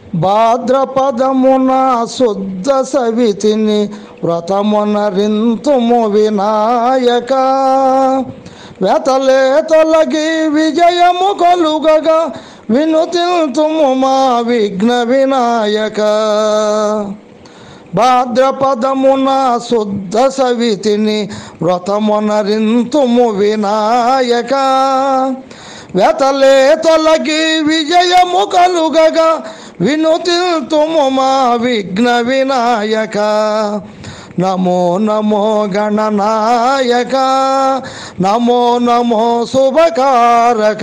భాద్రపదమున శుద్ధ సవితిని వ్రతమున రింతుము వినాయక వెతలే తొలగి విజయము కలుగగా వినుతిల్తుము మా విఘ్న వినాయక భాద్రపదమున శుద్ధ సవితిని వ్రతమున రింతుము వినాయక వెతలే తొలగి విజయము కలుగగా వినుతిల్తుము మా విఘ్న వినాయక నమో నమో గణనాయక నమో నమో శుభకారక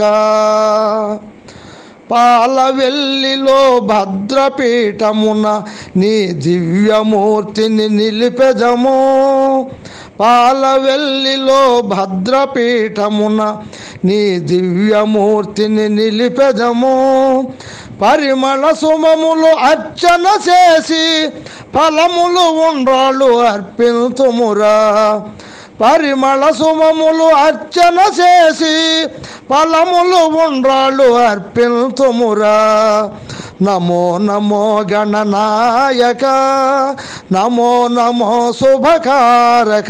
పాలవెల్లిలో భద్రపీఠమున నీ దివ్యమూర్తిని నిలిపెదము పాలవెల్లిలో భద్రపీఠమున నీ దివ్యమూర్తిని నిలిపెదము పరిమళ సుమములు అర్చన చేసి ఫలములు ఉండ్రాళ్ళు అర్పింతుమురా పరిమళ సుమములు అర్చన చేసి ఫలములు ఉండ్రాళ్ళు అర్పింతుమురా నమో నమో గణనాయక నమో నమో శుభకారక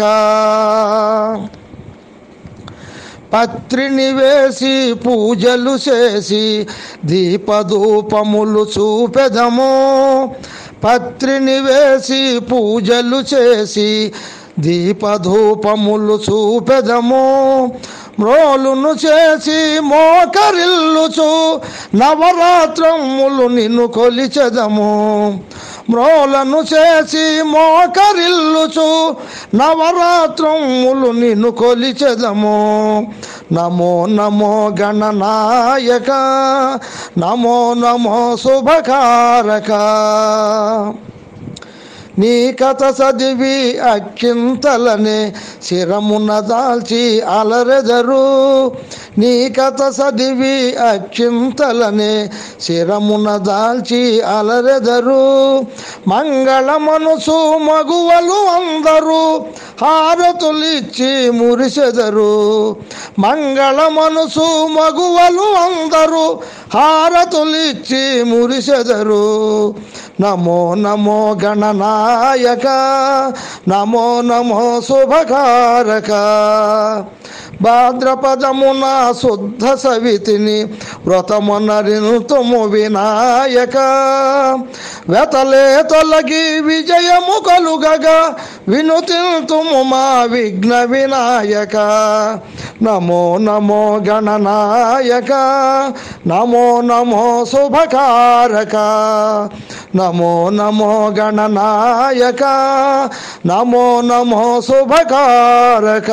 పత్రిని వేసి పూజలు చేసి దీపధూపములు చూపెదము పత్రిని వేసి పూజలు చేసి దీపధూపములు చూపెదము మ్రోలును చేసి మోకరిల్లుచు నవరాత్రములు నిన్ను కొలిచెదము మ్రోలను చేసి మోకరిల్లుచు నవరాత్రములు నిన్ను కొలిచెదము నమో నమో గణనాయక నమో నమో శుభకారక నీ కథ చదివి అక్కింతలనే శిరమున దాల్చి అలరెదరు నీ కథ చదివి అక్కింతలనే శిరమున దాల్చి అలరెదరు మంగళ మనసు మగువలు అందరూ హారతులిచ్చి మురిసెదరు మంగళ మనసు మగువలు అందరూ హారతులిచ్చి మురిసెదరు నమో నమో గణనాయక నమో నమో శుభకారక భాద్రపదమున శుద్ధ సవితిని వ్రతమున రింతుము వినాయక వెతలే తొలగి విజయము కలుగగా వినుతిల్తుము మా విఘ్న వినాయక నమో నమో గణనాయక నమో నమో శుభకారక నమో నమో గణనాయక నమో నమో శుభకారక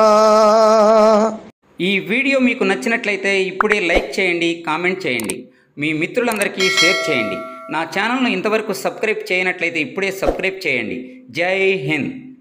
ఈ వీడియో మీకు నచ్చినట్లయితే ఇప్పుడే లైక్ చేయండి కామెంట్ చేయండి మీ మిత్రులందరికీ షేర్ చేయండి నా ఛానల్ను ఇంతవరకు సబ్స్క్రైబ్ చేయనట్లయితే ఇప్పుడే సబ్స్క్రైబ్ చేయండి జై హింద్